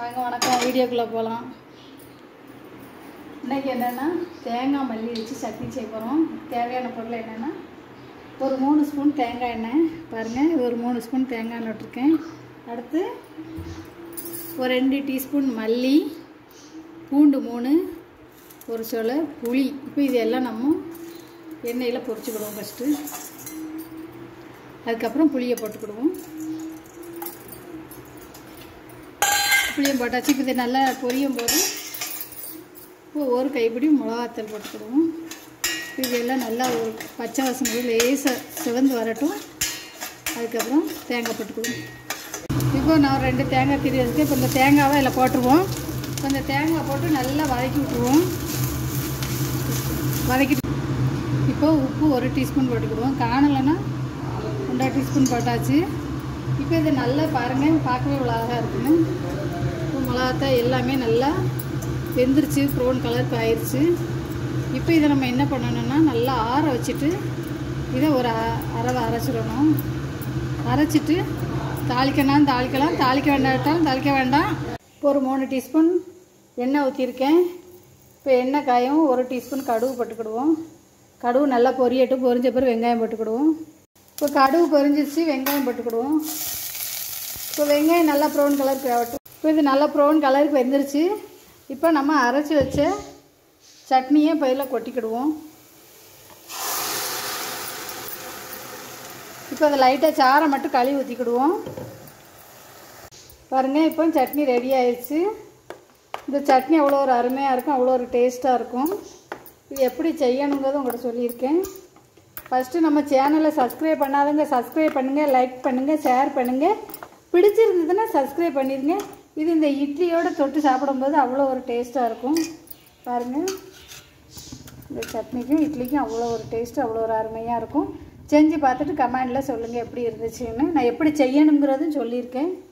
வாங்க வணக்கம் வீடியோக்குள்ளே போகலாம் இன்றைக்கி என்னென்னா தேங்காய் மல்லி வச்சு சட்னி செய்ய போகிறோம் தேவையான பொருள் என்னென்னா ஒரு மூணு ஸ்பூன் தேங்காய் எண்ணெய் பாருங்கள் ஒரு மூணு ஸ்பூன் தேங்காய் எண்ணெய் விட்டுருக்கேன் அடுத்து ஒரு ரெண்டு டீஸ்பூன் மல்லி பூண்டு மூணு ஒரு சொல புளி இப்போ இது எல்லாம் நம்ம எண்ணெயில் பொரிச்சுக்கிடுவோம் ஃபஸ்ட்டு அதுக்கப்புறம் புளியை போட்டுக்கிடுவோம் புளியும் போட்டாச்சு இப்போ இது நல்லா பொரியும் போது இப்போ ஒரு கைப்பிடி மிளகாத்தல் போட்டுக்கிடுவோம் இப்போ இதெல்லாம் நல்லா ஒரு பச்சை வாசனை போய் லேசாக சிவந்து வரட்டும் அதுக்கப்புறம் தேங்காய் போட்டுக்குவோம் இப்போ நான் ரெண்டு தேங்காய் திரி வச்சுட்டு இப்போ இந்த தேங்காவை இதில் போட்டுருவோம் இப்போ இந்த தேங்காய் போட்டு நல்லா வதக்கி விட்ருவோம் வதக்கிட்டு இப்போ உப்பு ஒரு டீஸ்பூன் போட்டுக்கிடுவோம் காணலைன்னா ஒன்றரை டீஸ்பூன் போட்டாச்சு இப்போ இது நல்லா பாருங்கள் பார்க்கவே இவ்வளோ அழகாக இருக்குன்னு இப்போ மிளகாத்தான் எல்லாமே நல்லா வெந்துருச்சு ப்ரௌன் கலருக்கு ஆயிடுச்சு இப்போ இதை நம்ம என்ன பண்ணணும்னா நல்லா ஆற வச்சுட்டு இதை ஒரு அ- அரவை அரைச்சிடணும் அரைச்சிட்டு தாளிக்கணும் தாளிக்கலாம் தாளிக்க வேண்டாட்டாலும் தாளிக்க வேண்டாம் இப்போ ஒரு மூணு டீஸ்பூன் எண்ணெய் ஊற்றிருக்கேன் இப்போ எண்ணெய் காயும் ஒரு டீஸ்பூன் கடுகு போட்டுக்கிடுவோம் கடுகு நல்லா பொரியட்டு பொரிஞ்ச பிறகு வெங்காயம் போட்டுக்கிடுவோம் இப்போ கடுகு பொரிஞ்சிருச்சு வெங்காயம் போட்டுக்கிடுவோம் இப்போ வெங்காயம் நல்லா ப்ரௌன் கலருக்கு ஆகட்டும் இப்போ இது நல்லா ப்ரௌன் கலருக்கு வெந்துருச்சு இப்போ நம்ம அரைச்சி வச்ச சட்னியை பயிரில் கொட்டிக்கிடுவோம் இப்போ அதை லைட்டாக சாரை மட்டும் கழுவி ஊற்றிக்கிடுவோம் பாருங்கள் இப்போ சட்னி ரெடி ஆயிடுச்சு இந்த சட்னி அவ்வளோ ஒரு அருமையாக இருக்கும் அவ்வளோ ஒரு டேஸ்ட்டாக இருக்கும் இது எப்படி செய்யணுங்கிறது உங்கள்கிட்ட சொல்லியிருக்கேன் ஃபஸ்ட்டு நம்ம சேனலை சப்ஸ்கிரைப் பண்ணாதவங்க சப்ஸ்கிரைப் பண்ணுங்கள் லைக் பண்ணுங்கள் ஷேர் பண்ணுங்கள் பிடிச்சிருந்ததுன்னா சப்ஸ்கிரைப் பண்ணிடுங்க இது இந்த இட்லியோட தொட்டு சாப்பிடும்போது அவ்வளோ ஒரு டேஸ்ட்டாக இருக்கும் பாருங்கள் இந்த சட்னிக்கும் இட்லிக்கும் அவ்வளோ ஒரு டேஸ்ட்டு அவ்வளோ ஒரு அருமையாக இருக்கும் செஞ்சு பார்த்துட்டு கமெண்டில் சொல்லுங்கள் எப்படி இருந்துச்சுன்னு நான் எப்படி செய்யணுங்கிறதும் சொல்லியிருக்கேன்